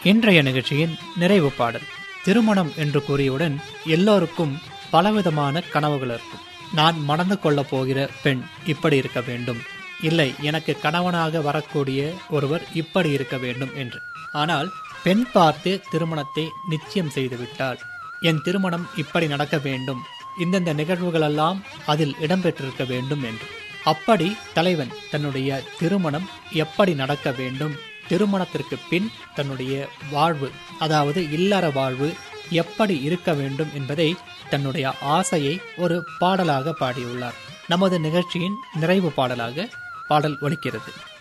இன்றைய நிகழ்ச்சியின் நிறைவு பாடல் திருமணம் என்று கூறியவுடன் எல்லோருக்கும் பலவிதமான கனவுகள் இருக்கும் நான் மணந்து கொள்ளப் போகிற பெண் இப்படி இருக்க வேண்டும் இல்லை எனக்கு கணவனாக வரக்கூடிய ஒருவர் இப்படி இருக்க வேண்டும் என்று ஆனால் பெண் பார்த்து திருமணத்தை நிச்சயம் செய்துவிட்டால் என் திருமணம் இப்படி நடக்க வேண்டும் இந்தந்த நிகழ்வுகளெல்லாம் அதில் இடம்பெற்றிருக்க வேண்டும் என்று அப்படி தலைவன் தன்னுடைய திருமணம் எப்படி நடக்க வேண்டும் திருமணத்திற்கு பின் தன்னுடைய வாழ்வு அதாவது இல்லற வாழ்வு எப்படி இருக்க வேண்டும் என்பதை தன்னுடைய ஆசையை ஒரு பாடலாக பாடியுள்ளார் நமது நிகழ்ச்சியின் நிறைவு பாடலாக பாடல் ஒலிக்கிறது